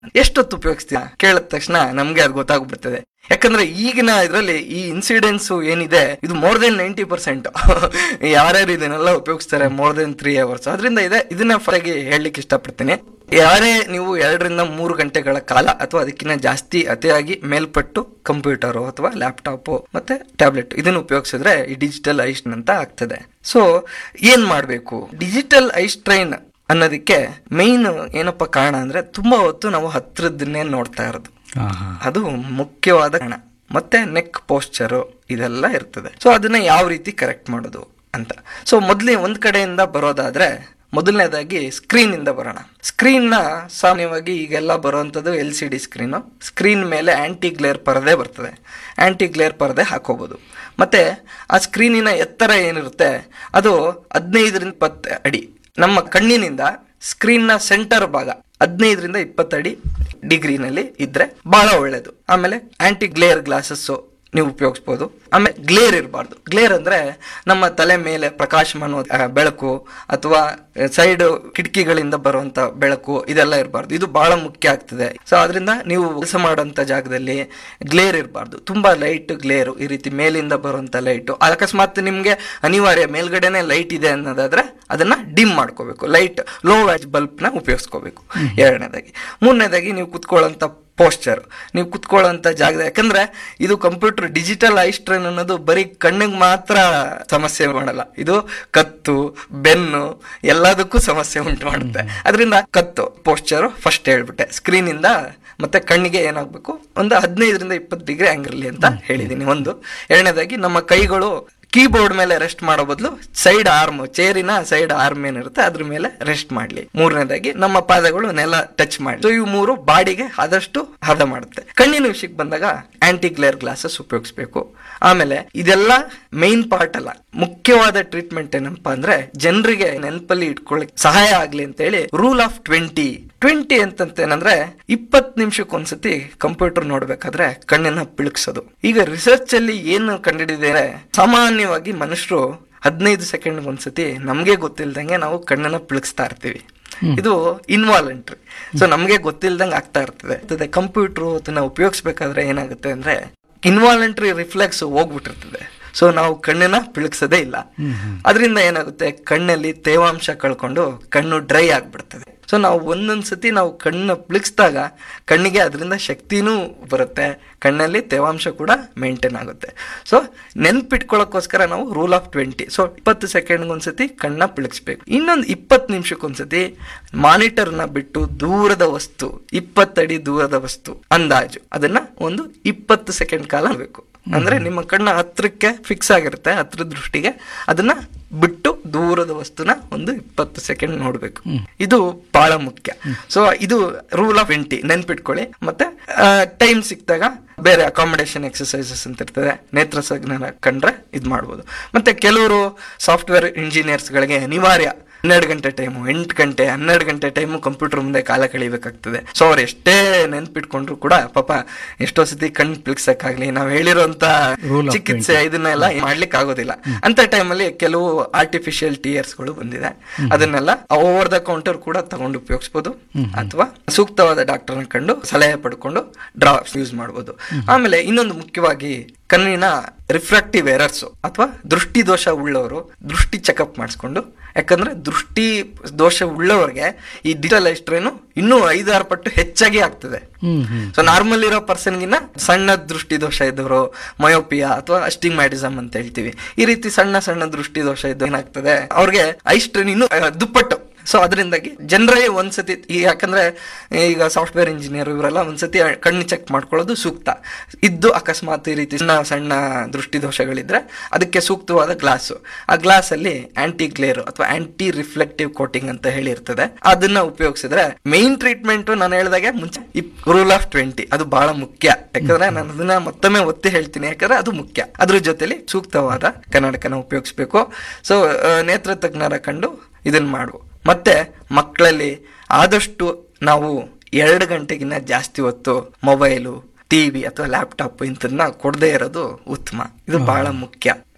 ಎಷ್ಟೊತ್ತು ಉಪಯೋಗಿಸ್ತೀರಾ ಕೇಳಿದ ತಕ್ಷಣ ನಮ್ಗೆ ಅದು ಗೊತ್ತಾಗ್ಬಿಡ್ತದೆ ಯಾಕಂದ್ರೆ ಈಗಿನ ಇದರಲ್ಲಿ ಈ ಇನ್ಸಿಡೆನ್ಸ್ ಏನಿದೆ ಇದು ಮೋರ್ ದೆನ್ ನೈಂಟಿ ಪರ್ಸೆಂಟ್ ಯಾರ್ಯಾರು ಇದನ್ನೆಲ್ಲ ಉಪಯೋಗಿಸ್ತಾರೆ ಮೋರ್ ದೆನ್ ತ್ರೀ ಅವರ್ಸ್ ಅದರಿಂದ ಇದೆ ಇದನ್ನ ಫರಾಗಿ ಹೇಳಲಿಕ್ಕೆ ಇಷ್ಟಪಡ್ತೀನಿ ಯಾರೇ ನೀವು ಎರಡರಿಂದ ಮೂರು ಗಂಟೆಗಳ ಕಾಲ ಅಥವಾ ಅದಕ್ಕಿಂತ ಜಾಸ್ತಿ ಅತಿಯಾಗಿ ಮೇಲ್ಪಟ್ಟು ಕಂಪ್ಯೂಟರ್ ಅಥವಾ ಲ್ಯಾಪ್ಟಾಪ್ ಮತ್ತೆ ಟ್ಯಾಬ್ಲೆಟ್ ಇದನ್ನು ಉಪಯೋಗಿಸಿದ್ರೆ ಈ ಡಿಜಿಟಲ್ ಐಸ್ಟ್ ಅಂತ ಆಗ್ತದೆ ಸೊ ಏನ್ ಮಾಡಬೇಕು ಡಿಜಿಟಲ್ ಐಸ್ ಟ್ರೈನ್ ಅನ್ನೋದಕ್ಕೆ ಮೈನ್ ಏನಪ್ಪ ಕಾರಣ ಅಂದ್ರೆ ತುಂಬಾ ಹೊತ್ತು ನಾವು ಹತ್ರದನ್ನೇ ನೋಡ್ತಾ ಇರೋದು ಅದು ಮುಖ್ಯವಾದ ಕಾರಣ ಮತ್ತೆ ನೆಕ್ ಪೋಸ್ಚರು ಇದೆಲ್ಲ ಇರ್ತದೆ ಸೊ ಅದನ್ನ ಯಾವ ರೀತಿ ಕರೆಕ್ಟ್ ಮಾಡೋದು ಅಂತ ಸೊ ಮೊದಲೇ ಒಂದ್ ಕಡೆಯಿಂದ ಬರೋದಾದ್ರೆ ಮೊದಲನೇದಾಗಿ ಸ್ಕ್ರೀನ್ ಇಂದ ಬರೋಣ ಸ್ಕ್ರೀನ್ ನ ಸಾಮಾನ್ಯವಾಗಿ ಈಗೆಲ್ಲ ಬರುವಂತದ್ದು L C D screen screen ಮೇಲೆ ಆಂಟಿ ಗ್ಲೇರ್ ಪರದೆ ಬರ್ತದೆ ಆಂಟಿ ಗ್ಲೇರ್ ಪರದೆ ಹಾಕೋಬಹುದು ಮತ್ತೆ ಆ ಸ್ಕ್ರೀನಿನ ಎತ್ತರ ಏನಿರುತ್ತೆ ಅದು ಹದಿನೈದರಿಂದ ಇಪ್ಪತ್ತು ಅಡಿ ನಮ್ಮ ಕಣ್ಣಿನಿಂದ ಸ್ಕ್ರೀನ್ ನ ಸೆಂಟರ್ ಭಾಗ ಹದಿನೈದರಿಂದ ಇಪ್ಪತ್ತಡಿ ಡಿಗ್ರಿನಲ್ಲಿ ಇದ್ರೆ ಬಹಳ ಒಳ್ಳೇದು ಆಮೇಲೆ ಆಂಟಿ ಗ್ಲೇರ್ ಗ್ಲಾಸಸ್ ನೀವು ಉಪಯೋಗಿಸ್ಬೋದು ಆಮೇಲೆ ಗ್ಲೇರ್ ಇರಬಾರ್ದು ಗ್ಲೇರ್ ಅಂದ್ರೆ ನಮ್ಮ ತಲೆ ಮೇಲೆ ಪ್ರಕಾಶಮಾನ ಆ, ಬೆಳಕು ಅಥವಾ ಸೈಡ್ ಕಿಟಕಿಗಳಿಂದ ಬರುವಂತ ಬೆಳಕು ಇದೆಲ್ಲ ಇರಬಾರ್ದು ಇದು ಬಹಳ ಮುಖ್ಯ ಆಗ್ತದೆ ಸೊ ಅದರಿಂದ ನೀವು ಕೆಲಸ ಮಾಡುವಂತ ಜಾಗದಲ್ಲಿ ಗ್ಲೇರ್ ಇರಬಾರ್ದು ತುಂಬಾ ಲೈಟ್ ಗ್ಲೇರ್ ಈ ರೀತಿ ಮೇಲಿಂದ ಬರುವಂತ ಲೈಟ್ ಅಕಸ್ಮಾತ್ ನಿಮ್ಗೆ ಅನಿವಾರ್ಯ ಮೇಲ್ಗಡೆನೆ ಲೈಟ್ ಇದೆ ಅನ್ನೋದಾದ್ರೆ ಅದನ್ನ ಡಿಮ್ ಮಾಡ್ಕೋಬೇಕು ಲೈಟ್ ಲೋ ವ್ಯಾಚ್ ಬಲ್ಬ್ ನ ಉಪಯೋಗಿಸ್ಕೋಬೇಕು ಎರಡನೇದಾಗಿ ಮೂರನೇದಾಗಿ ನೀವು ಕುತ್ಕೊಳ್ಳೋಂತ ಪೋಸ್ಚರ್ ನೀವು ಕುತ್ಕೊಳ್ಳೋಂತ ಜಾಗದ ಯಾಕಂದ್ರೆ ಇದು ಕಂಪ್ಯೂಟರ್ ಡಿಜಿಟಲ್ ಐಸ್ಟ್ರನ್ ಅನ್ನೋದು ಬರೀ ಕಣ್ಣಿಗೆ ಮಾತ್ರ ಸಮಸ್ಯೆ ಮಾಡಲ್ಲ ಇದು ಕತ್ತು ಬೆನ್ನು ಎಲ್ಲದಕ್ಕೂ ಸಮಸ್ಯೆ ಉಂಟು ಮಾಡುತ್ತೆ ಅದರಿಂದ ಕತ್ತು ಪೋಸ್ಚರ್ ಫಸ್ಟ್ ಹೇಳ್ಬಿಟ್ಟೆ ಸ್ಕ್ರೀನ್ ಇಂದ ಮತ್ತೆ ಕಣ್ಣಿಗೆ ಏನಾಗಬೇಕು ಒಂದು ಹದಿನೈದರಿಂದ ಇಪ್ಪತ್ತು ಡಿಗ್ರಿ ಆಂಗಲ್ ಅಂತ ಹೇಳಿದೀನಿ ಒಂದು ಎರಡನೇದಾಗಿ ನಮ್ಮ ಕೈಗಳು ಕೀಬೋರ್ಡ್ ಮೇಲೆ ರೆಸ್ಟ್ ಮಾಡೋ ಬದಲು ಸೈಡ್ ಆರ್ಮ್ ಚೇರಿನ ಸೈಡ್ ಆರ್ಮ್ ಏನಿರುತ್ತೆ ಅದ್ರ ಮೇಲೆ ರೆಸ್ಟ್ ಮಾಡ್ಲಿ ಮೂರನೇದಾಗಿ ನಮ್ಮ ಪಾದಗಳು ನೆಲ ಟಚ್ ಮಾಡಿ ಸೊ ಇವು ಮೂರು ಬಾಡಿಗೆ ಆದಷ್ಟು ಹದ ಮಾಡುತ್ತೆ ಕಣ್ಣಿನ ವಿಷಯಕ್ಕೆ ಬಂದಾಗ ಆಂಟಿ ಗ್ಲೇರ್ ಗ್ಲಾಸಸ್ ಉಪಯೋಗಿಸ್ಬೇಕು ಆಮೇಲೆ ಇದೆಲ್ಲ ಮೈನ್ ಪಾರ್ಟ್ ಅಲ್ಲ ಮುಖ್ಯವಾದ ಟ್ರೀಟ್ಮೆಂಟ್ ಏನಪ್ಪಾ ಅಂದ್ರೆ ಜನರಿಗೆ ನೆನಪಲ್ಲಿ ಇಟ್ಕೊಳ್ಳಿಕ್ ಸಹಾಯ ಆಗ್ಲಿ ಅಂತ ಹೇಳಿ ರೂಲ್ ಆಫ್ ಟ್ವೆಂಟಿ ಟ್ವೆಂಟಿ ಅಂತಂತೇನಂದ್ರೆ ಇಪ್ಪತ್ ನಿಮಿಷಕ್ಕೊಂದ್ಸತಿ ಕಂಪ್ಯೂಟರ್ ನೋಡ್ಬೇಕಾದ್ರೆ ಕಣ್ಣನ್ನ ಪಿಳುಕ್ಸೋದು ಈಗ ರಿಸರ್ಚ್ ಅಲ್ಲಿ ಏನು ಕಂಡಿಡಿದರೆ ಸಾಮಾನ್ಯವಾಗಿ ಮನುಷ್ಯರು ಹದಿನೈದು ಸೆಕೆಂಡ್ ಒಂದ್ಸತಿ ನಮ್ಗೆ ಗೊತ್ತಿಲ್ದಂಗೆ ನಾವು ಕಣ್ಣನ್ನ ಪಿಳುಕ್ಸ್ತಾ ಇರ್ತೀವಿ ಇದು ಇನ್ವಾಲಂಟ್ರಿ ಸೊ ನಮ್ಗೆ ಗೊತ್ತಿಲ್ದಂಗೆ ಆಗ್ತಾ ಇರ್ತದೆ ಕಂಪ್ಯೂಟರ್ ಅದನ್ನ ಉಪಯೋಗಿಸ್ಬೇಕಾದ್ರೆ ಏನಾಗುತ್ತೆ ಅಂದ್ರೆ ಇನ್ವಾಲಂಟ್ರಿ ರಿಫ್ಲೆಕ್ಸ್ ಹೋಗ್ಬಿಟ್ಟಿರ್ತದೆ ಸೊ ನಾವು ಕಣ್ಣನ್ನ ಪಿಳುಕ್ಸೋದೇ ಇಲ್ಲ ಅದರಿಂದ ಏನಾಗುತ್ತೆ ಕಣ್ಣಲ್ಲಿ ತೇವಾಂಶ ಕಳ್ಕೊಂಡು ಕಣ್ಣು ಡ್ರೈ ಆಗ್ಬಿಡ್ತದೆ ಸೊ ನಾವು ಒಂದೊಂದ್ ಸತಿ ನಾವು ಕಣ್ಣು ಪಿಳುಕ್ಸ್ದಾಗ ಕಣ್ಣಿಗೆ ಅದರಿಂದ ಶಕ್ತಿನೂ ಬರುತ್ತೆ ಕಣ್ಣಲ್ಲಿ ತೇವಾಂಶ ಕೂಡ ಮೇಂಟೈನ್ ಆಗುತ್ತೆ ಸೊ ನೆನ್ಪಿಟ್ಕೊಳ್ಳೋಕ್ಕೋಸ್ಕರ ನಾವು ರೂಲ್ ಆಫ್ ಟ್ವೆಂಟಿ ಸೊ ಇಪ್ಪತ್ತು ಸೆಕೆಂಡ್ ಒಂದ್ಸತಿ ಕಣ್ಣ ಪಿಳುಕ್ಸ್ಬೇಕು ಇನ್ನೊಂದು ಇಪ್ಪತ್ತು ನಿಮಿಷಕ್ಕೊಂದ್ಸತಿ ಮಾನಿಟರ್ನ ಬಿಟ್ಟು ದೂರದ ವಸ್ತು ಇಪ್ಪತ್ತಡಿ ದೂರದ ವಸ್ತು ಅಂದಾಜು ಅದನ್ನ ಒಂದು ಇಪ್ಪತ್ತು ಸೆಕೆಂಡ್ ಕಾಲ ಬೇಕು ಅಂದ್ರೆ ನಿಮ್ಮ ಕಣ್ಣ ಹತ್ರಕ್ಕೆ ಫಿಕ್ಸ್ ಆಗಿರುತ್ತೆ ಹತ್ರ ದೃಷ್ಟಿಗೆ ಅದನ್ನ ಬಿಟ್ಟು ದೂರದ ವಸ್ತುನ ಒಂದು ಇಪ್ಪತ್ತು ಸೆಕೆಂಡ್ ನೋಡ್ಬೇಕು ಇದು ಬಹಳ ಮುಖ್ಯ ಸೊ ಇದು ರೂಲ್ ಆಫ್ ಟ್ವೆಂಟಿ ನೆನ್ಪಿಟ್ಕೊಳ್ಳಿ ಮತ್ತೆ ಟೈಮ್ ಸಿಕ್ತಾಗ ಬೇರೆ ಅಕಾಮಿಡೇಷನ್ ಎಕ್ಸಸೈಸಸ್ ಅಂತ ಇರ್ತದೆ ನೇತ್ರ ತಜ್ಞರ ಕಂಡ್ರೆ ಇದು ಮಾಡ್ಬೋದು ಮತ್ತೆ ಕೆಲವರು ಸಾಫ್ಟ್ವೇರ್ ಇಂಜಿನಿಯರ್ಸ್ ಗಳಿಗೆ ಅನಿವಾರ್ಯ ಹನ್ನೆರಡು ಗಂಟೆ ಟೈಮು ಎಂಟು ಗಂಟೆ ಹನ್ನೆರಡು ಗಂಟೆ ಟೈಮು ಕಂಪ್ಯೂಟರ್ ಮುಂದೆ ಕಾಲ ಕಳಿಬೇಕಾಗ್ತದೆ ಸೊ ಅವ್ರು ಎಷ್ಟೇ ನೆನ್ಪಿಟ್ಕೊಂಡ್ರು ಕೂಡ ಪಾಪ ಎಷ್ಟೋ ಸತಿ ಕಣ್ ಪಿಳ್ಸಕ್ಕಾಗ್ಲಿ ನಾವ್ ಹೇಳಿರೋಂತ Rule of ಚಿಕಿತ್ಸೆ ಇದನ್ನೆಲ್ಲ ಮಾಡ್ಲಿಕ್ಕೆ ಆಗೋದಿಲ್ಲ ಅಂತ ಟೈಮಲ್ಲಿ ಕೆಲವು ಆರ್ಟಿಫಿಷಿಯಲ್ ಟಿಯರ್ಸ್ ಗಳು ಬಂದಿದೆ ಅದನ್ನೆಲ್ಲ ಓವರ್ ದ ಕೌಂಟರ್ ಕೂಡ ತಗೊಂಡು ಉಪಯೋಗಿಸಬಹುದು ಅಥವಾ ಸೂಕ್ತವಾದ ಡಾಕ್ಟರ್ನ ಕಂಡು ಸಲಹೆ ಪಡ್ಕೊಂಡು ಡ್ರಾಪ್ಸ್ ಯೂಸ್ ಮಾಡಬಹುದು ಆಮೇಲೆ ಇನ್ನೊಂದು ಮುಖ್ಯವಾಗಿ ಕಣ್ಣಿನ ರಿಫ್ರಾಕ್ಟಿವ್ ಎರರ್ಸ್ ಅಥವಾ ದೃಷ್ಟಿ ದೋಷ ಉಳ್ಳವರು ದೃಷ್ಟಿ ಚೆಕಪ್ ಮಾಡಿಸ್ಕೊಂಡು ಯಾಕಂದ್ರೆ ದೃಷ್ಟಿ ದೋಷ ಉಳ್ಳವರಿಗೆ ಈ ಡಿಜಿಟಲ್ ಐಸ್ಟ್ರೇನು ಇನ್ನೂ ಐದಾರು ಪಟ್ಟು ಹೆಚ್ಚಾಗಿ ಆಗ್ತದೆ ಸೊ ನಾರ್ಮಲ್ ಇರೋ ಪರ್ಸನ್ಗಿನ ಸಣ್ಣ ದೃಷ್ಟಿ ದೋಷ ಇದ್ದವರು ಮಯೋಪಿಯಾ ಅಥವಾ ಅಸ್ಟಿಗ್ಮ್ಯಾಟಿಸಮ್ ಅಂತ ಹೇಳ್ತೀವಿ ಈ ರೀತಿ ಸಣ್ಣ ಸಣ್ಣ ದೃಷ್ಟಿ ದೋಷ ಇದ್ದು ಏನಾಗ್ತದೆ ಅವ್ರಿಗೆ ಐಸ್ಟ್ರೇನ್ ಇನ್ನು ಆ, ದುಪ್ಪಟ್ಟು ಸೊ ಅದರಿಂದಾಗಿ ಜನರೇ ಒಂದ್ಸತಿ ಈ ಯಾಕಂದ್ರೆ ಈಗ ಸಾಫ್ಟ್ವೇರ್ ಇಂಜಿನಿಯರ್ ಇವರೆಲ್ಲ ಒಂದ್ಸತಿ ಕಣ್ಣು ಚೆಕ್ ಮಾಡ್ಕೊಳ್ಳೋದು ಸೂಕ್ತ ಇದ್ದು ಅಕಸ್ಮಾತ್ ಈ ರೀತಿ ಸಣ್ಣ ಸಣ್ಣ ದೃಷ್ಟಿ ದೋಷಗಳಿದ್ರೆ ಅದಕ್ಕೆ ಸೂಕ್ತವಾದ ಗ್ಲಾಸ್ ಆ ಗ್ಲಾಸ್ ಅಲ್ಲಿ ಆಂಟಿ ಗ್ಲೇರ್ ಅಥವಾ ಆಂಟಿ ರಿಫ್ಲೆಕ್ಟಿವ್ ಕೋಟಿಂಗ್ ಅಂತ ಹೇಳಿರ್ತದೆ ಅದನ್ನ ಉಪಯೋಗಿಸಿದ್ರೆ ಮೈನ್ ಟ್ರೀಟ್ಮೆಂಟ್ ನಾನು ಹೇಳಿದಾಗೆ ಮುಂಚೆ ರೂಲ್ ಆಫ್ ಟ್ವೆಂಟಿ ಅದು ಬಹಳ ಮುಖ್ಯ ಯಾಕಂದ್ರೆ ನಾನು ಅದನ್ನ ಮತ್ತೊಮ್ಮೆ ಒತ್ತಿ ಹೇಳ್ತೀನಿ ಯಾಕಂದ್ರೆ ಅದು ಮುಖ್ಯ ಅದ್ರ ಜೊತೆಲಿ ಸೂಕ್ತವಾದ ಕನ್ನಡಕನ ಉಪಯೋಗಿಸ್ಬೇಕು ಸೊ ನೇತ್ರ ತಜ್ಞರ ಕಂಡು ಇದನ್ನ ಮಾಡುವ ಮತ್ತೆ ಮಕ್ಕಳಲ್ಲಿ ಆದಷ್ಟು ನಾವು ಎರಡು ಗಂಟೆಗಿನ್ನ ಜಾಸ್ತಿ ಹೊತ್ತು ಮೊಬೈಲು ಟಿವಿ ಅಥವಾ ಲ್ಯಾಪ್ಟಾಪ್ ಇಂಥದನ್ನ ಕೊಡದೇ ಇರೋದು ಉತ್ತಮ ಇದು ಬಹಳ ಮುಖ್ಯ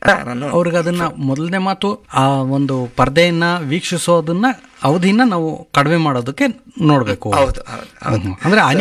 ಹಾ, ನಾನು ಅವ್ರಿಗೆ ಅದನ್ನ ಮೊದಲನೇ ಮಾತು ಆ ಒಂದು ಪರ್ದೆಯನ್ನ ವೀಕ್ಷಿಸೋದನ್ನ ಅವಧಿನ ನಾವು ಕಡಿಮೆ ಮಾಡೋದಕ್ಕೆ ನೋಡ್ಬೇಕು ಹೌದು ಹೌದು ಹೌದು ಹ್ಮ್. ಅಂದ್ರೆ